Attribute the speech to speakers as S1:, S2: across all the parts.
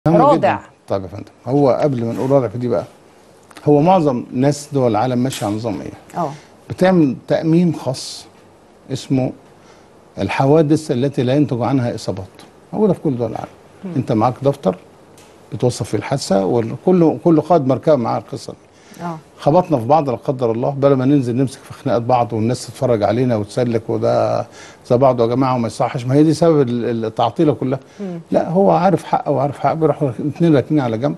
S1: مهم
S2: رادع.
S1: جداً. طيب يا فندم هو قبل ما نقول رادع في دي بقى هو معظم ناس دول العالم ماشيه على نظام ايه؟
S2: اه
S1: بتعمل تأمين خاص اسمه الحوادث التي لا ينتج عنها إصابات موجودة في كل دول العالم أنت معاك دفتر بتوصف فيه الحادثة وكل كل قائد مركبة معاه القصة دي
S2: اه
S1: خبطنا في بعض لا قدر الله بلا ما ننزل نمسك في خناقات بعض والناس تتفرج علينا وتسلك وده زي بعض يا جماعه وما يصحش ما هي دي سبب ال- التعطيله كلها لا هو عارف حقه وعارف حقه بيروح الاثنين راكنين على جنب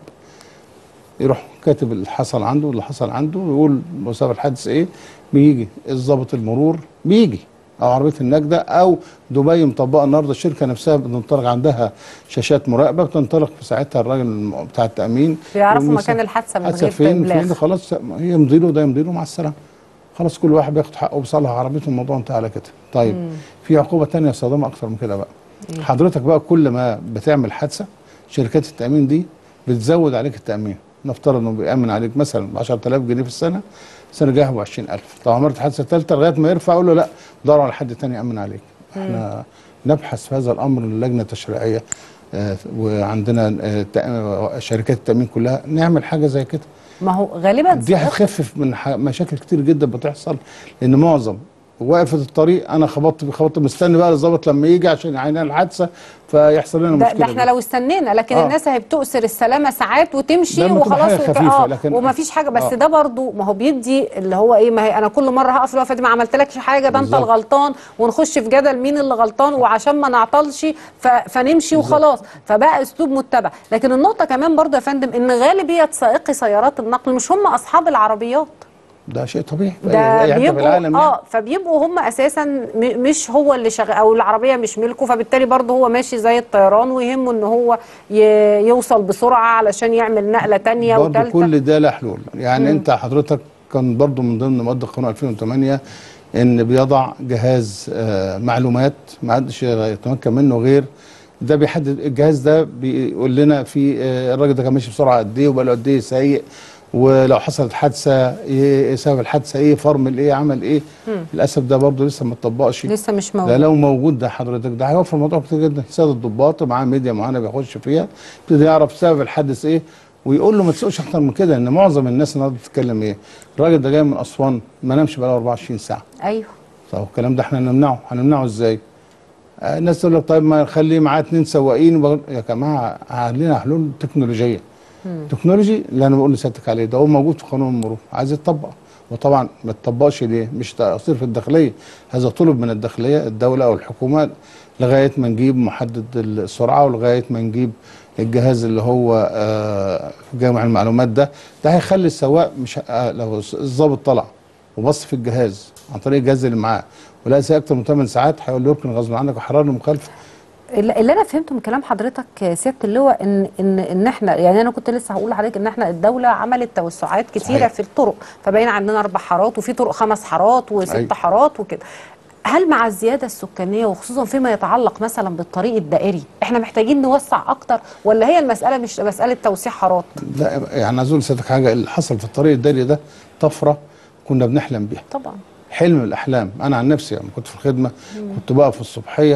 S1: يروح كاتب اللي حصل عنده واللي حصل عنده ويقول سبب الحادث ايه بيجي الضابط المرور بيجي او عربيه النجده او دبي مطبقه النهارده الشركه نفسها بتنطلق عندها شاشات مراقبه بتنطلق في ساعتها الراجل الم- بتاع التامين
S2: بيعرفوا
S1: والمسا-
S2: مكان الحادثه من
S1: حادثه
S2: غير
S1: فين
S2: إبلاغ.
S1: فين خلاص هي يمضي له ده يمضي له مع السلامه خلاص كل واحد بياخد حقه وبيصلح عربيته الموضوع انتهى على كده طيب في عقوبه تانية صادمه اكتر من كده بقى حضرتك بقى كل ما بتعمل حادثه شركات التامين دي بتزود عليك التامين نفترض انه بيامن عليك مثلا ب 10000 جنيه في السنه السنه الجايه ب 20000 طب عملت حادثه ثالثه لغايه ما يرفع يقول له لا دور على حد تاني يامن عليك احنا نبحث في هذا الامر اللجنه التشريعيه آه، وعندنا آه، تأ- شركات التامين كلها نعمل حاجه زي كده
S2: ما هو غالبا
S1: دي هتخفف من ح- مشاكل كتير جدا بتحصل لان معظم وقفت الطريق انا خبطت خبطت مستني بقى الظابط لما يجي عشان يعين الحادثه فيحصل لنا
S2: ده,
S1: مشكله
S2: ده احنا
S1: دي.
S2: لو استنينا لكن
S1: آه.
S2: الناس هي بتؤثر السلامه ساعات وتمشي
S1: ده لما تبقى
S2: وخلاص
S1: حاجة
S2: وك-
S1: خفيفة،
S2: آه
S1: لكن-
S2: وما فيش حاجه بس
S1: آه.
S2: ده برضو ما هو بيدي اللي هو ايه ما هي انا كل مره هقف الوقفه دي ما عملتلكش حاجه ده انت
S1: بالظبط.
S2: الغلطان ونخش في جدل مين اللي غلطان وعشان ما نعطلش ف... فنمشي وخلاص فبقى اسلوب متبع لكن النقطه كمان برضو يا فندم ان غالبيه سائقي سيارات النقل مش هم اصحاب العربيات
S1: ده شيء طبيعي في أي-
S2: ده
S1: أي حتة في
S2: بيبقوا
S1: العالم
S2: اه فبيبقوا هم اساسا م- مش هو اللي شغال او العربيه مش ملكه فبالتالي برضه هو ماشي زي الطيران ويهمه ان هو ي- يوصل بسرعه علشان يعمل نقله تانية
S1: برضه
S2: وثالثه
S1: كل ده له حلول يعني انت حضرتك كان برضه من ضمن مواد القانون 2008 ان بيضع جهاز آه، معلومات ما حدش يتمكن منه غير ده بيحدد الجهاز ده بيقول لنا في آه، الراجل ده كان ماشي بسرعه قد ايه وبقى له قد ايه سايق ولو حصلت حادثه ايه سبب الحادثه ايه فرمل ايه عمل ايه للاسف ده برضه لسه ما اتطبقش
S2: لسه مش
S1: ده
S2: موجود
S1: لو موجود ده حضرتك ده هيوفر الموضوع كتير جدا سيد الضباط معاه ميديا معينه بيخش فيها يبتدي يعرف سبب الحادث ايه ويقول له ما تسوقش اكتر من كده ان معظم الناس النهارده بتتكلم ايه الراجل ده جاي من اسوان ما نامش بقى 24 ساعه
S2: ايوه
S1: طب الكلام ده احنا نمنعه هنمنعه ازاي آه، الناس تقول لك طيب ما نخليه معاه اتنين سواقين وبغ- يا جماعه عندنا حلول تكنولوجيه تكنولوجي اللي انا بقول لسيادتك عليه ده هو موجود في قانون المرور عايز يتطبق وطبعا ما اتطبقش ليه مش تقصير في الداخليه هذا طلب من الداخليه الدوله او الحكومه لغايه ما نجيب محدد السرعه ولغايه ما نجيب الجهاز اللي هو آه، جامع المعلومات ده ده هيخلي السواق مش آه، لو الضابط طلع وبص في الجهاز عن طريق الجهاز اللي معاه ولقى سايق اكتر من 8 ساعات هيقول له يركن غصب عنك وحرار المخالفه
S2: اللي اللي انا فهمته من كلام حضرتك يا سياده اللواء ان ان ان احنا يعني انا كنت لسه هقول لحضرتك ان احنا الدوله عملت توسعات كتيره
S1: صحيح.
S2: في الطرق فبقينا عندنا اربع حارات وفي طرق خمس حارات وست
S1: أيوة.
S2: حارات وكده هل مع الزياده السكانيه وخصوصا فيما يتعلق مثلا بالطريق الدائري احنا محتاجين نوسع اكتر ولا هي المساله مش مساله توسيع حارات
S1: لا يعني عايز اقول لسيادتك حاجه اللي حصل في الطريق الداري ده طفره كنا بنحلم بيها
S2: طبعا
S1: حلم من الاحلام انا عن نفسي لما كنت في الخدمه كنت بقف في الصبحيه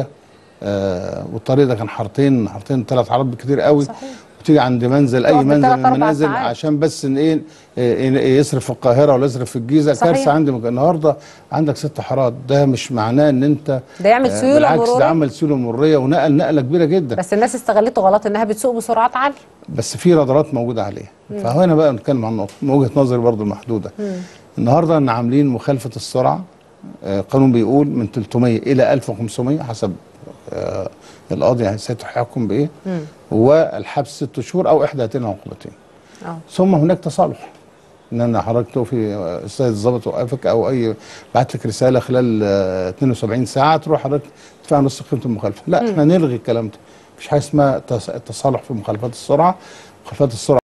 S1: آه والطريق ده كان حارتين حارتين ثلاث حارات بكتير قوي
S2: صحيح.
S1: وتيجي عند منزل اي
S2: تقف
S1: منزل
S2: بالتلات
S1: من
S2: أربع
S1: المنازل
S2: ساعات.
S1: عشان بس ان ايه إيه يصرف في القاهره ولا يصرف في الجيزه
S2: صحيح.
S1: كارثه عندي مك- النهارده عندك ست حارات ده مش معناه ان انت
S2: ده يعمل
S1: آه،
S2: سيوله
S1: بالعكس ده
S2: مروريه
S1: عمل سيوله مروريه ونقل نقله كبيره جدا
S2: بس الناس استغلته غلط انها بتسوق بسرعات عاليه
S1: بس في رادارات موجوده عليه فهنا بقى نتكلم عن نقطه من وجهه نظري برضو المحدوده النهارده ان عاملين مخالفه السرعه آه، قانون بيقول من 300 الى 1500 حسب آه، القاضي سيحكم بايه والحبس ست شهور او احدى هاتين العقوبتين
S2: اه
S1: ثم هناك تصالح ان انا حضرتك توفي آه، السيد الضابط وقفك او اي بعت لك رساله خلال آه، 72 ساعه تروح حضرتك تدفع نص قيمه المخالفه لا احنا نلغي الكلام ده مفيش حاجه اسمها تص- تصالح في مخالفات السرعه مخالفات السرعه